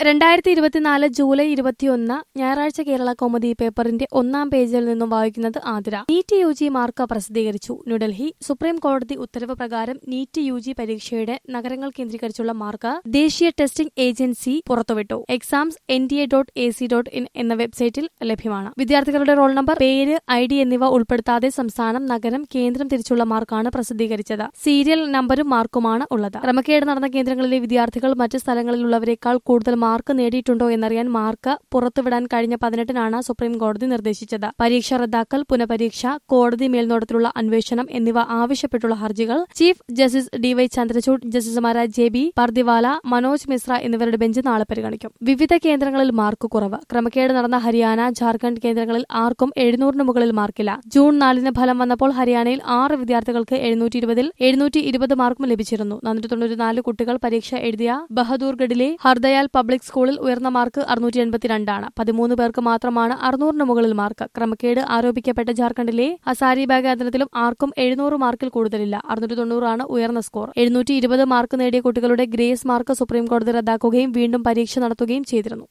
രണ്ടായിരത്തി ഇരുപത്തിനാല് ജൂലൈ ഇരുപത്തിയൊന്ന് ഞായറാഴ്ച കേരള കൗമുദി പേപ്പറിന്റെ ഒന്നാം പേജിൽ നിന്നും വായിക്കുന്നത് Athira NEET U G mark പ്രസിദ്ധീകരിച്ചു ന്യൂഡൽഹി സുപ്രീം കോടതി ഉത്തരവ് പ്രകാരം നീറ്റ് യു ജി പരീക്ഷയുടെ നഗരങ്ങൾ കേന്ദ്രീകരിച്ചുള്ള മാർക്ക് ദേശീയ ടെസ്റ്റിംഗ് ഏജൻസി പുറത്തുവിട്ടു exams N D A dot A C dot in എന്ന വെബ്സൈറ്റിൽ ലഭ്യമാണ് വിദ്യാർത്ഥികളുടെ റോൾ നമ്പർ പേര് ഐ ഡി എന്നിവ ഉൾപ്പെടുത്താതെ സംസ്ഥാനം നഗരം കേന്ദ്രം തിരിച്ചുള്ള മാർക്കാണ് പ്രസിദ്ധീകരിച്ചത് സീരിയൽ നമ്പരും മാർക്കുമാണ് ഉള്ളത് ക്രമക്കേട് നടന്ന കേന്ദ്രങ്ങളിലെ വിദ്യാർത്ഥികൾ മറ്റ് സ്ഥലങ്ങളിലുള്ളവരെക്കാൾ കൂടുതൽ മാർക്ക് നേടിയിട്ടുണ്ടോ എന്നറിയാൻ മാർക്ക് പുറത്തുവിടാൻ കഴിഞ്ഞ പതിനെട്ടിനാണ് സുപ്രീം കോടതി നിർദ്ദേശിച്ചത് പരീക്ഷ റദ്ദാക്കൽ പുനഃപരീക്ഷ കോടതി മേൽനോട്ടത്തിലുള്ള അന്വേഷണം എന്നിവ ആവശ്യപ്പെട്ടുള്ള ഹർജികൾ ചീഫ് ജസ്റ്റിസ് ഡിവൈ ചന്ദ്രചൂഡ് ജസ്റ്റിസുമാരായ ജെ ബി പർദിവാല മനോജ് മിശ്ര എന്നിവരുടെ ബെഞ്ച് നാളെ പരിഗണിക്കും വിവിധ കേന്ദ്രങ്ങളിൽ മാർക്ക് കുറവ് ക്രമക്കേട് നടന്ന ഹരിയാന ജാർഖണ്ഡ് കേന്ദ്രങ്ങളിൽ ആർക്കും എഴുന്നൂറിന് മുകളിൽ മാർക്കില്ല ജൂൺ നാലിന് ഫലം വന്നപ്പോൾ ഹരിയാനയിൽ ആറ് വിദ്യാർത്ഥികൾക്ക് എഴുന്നൂറ്റി ഇരുപതിൽ എഴുന്നൂറ്റി ഇരുപത് മാർക്കും ലഭിച്ചിരുന്നു നാനൂറ്റി തൊണ്ണൂറ്റിനാല് കുട്ടികൾ പരീക്ഷ എഴുതിയ ബഹദൂർഗഡിലെ ഹർദയാൽ പബ്ലിക് സ്കൂളിൽ ഉയർന്ന മാർക്ക് അറുന്നൂറ്റി എൺപത്തിരണ്ടാണ് പതിമൂന്ന് പേർക്ക് മാത്രമാണ് അറുന്നൂറിന് മുകളിൽ മാർക്ക് ക്രമക്കേട് ആരോപിക്കപ്പെട്ട ജാർഖണ്ഡിലെ ഹസാരിബാഗ് കേന്ദ്രത്തിലും ആർക്കും എഴുന്നൂറ് മാർക്കിൽ കൂടുതലില്ല അറുന്നൂറ്റി തൊണ്ണൂറാണ് ഉയർന്ന സ്കോർ എഴുന്നൂറ്റി ഇരുപത് മാർക്ക് നേടിയ കുട്ടികളുടെ ഗ്രേസ് മാർക്ക് സുപ്രീം കോടതി റദ്ദാക്കുകയും വീണ്ടും പരീക്ഷ നടത്തുകയും ചെയ്തിരുന്നു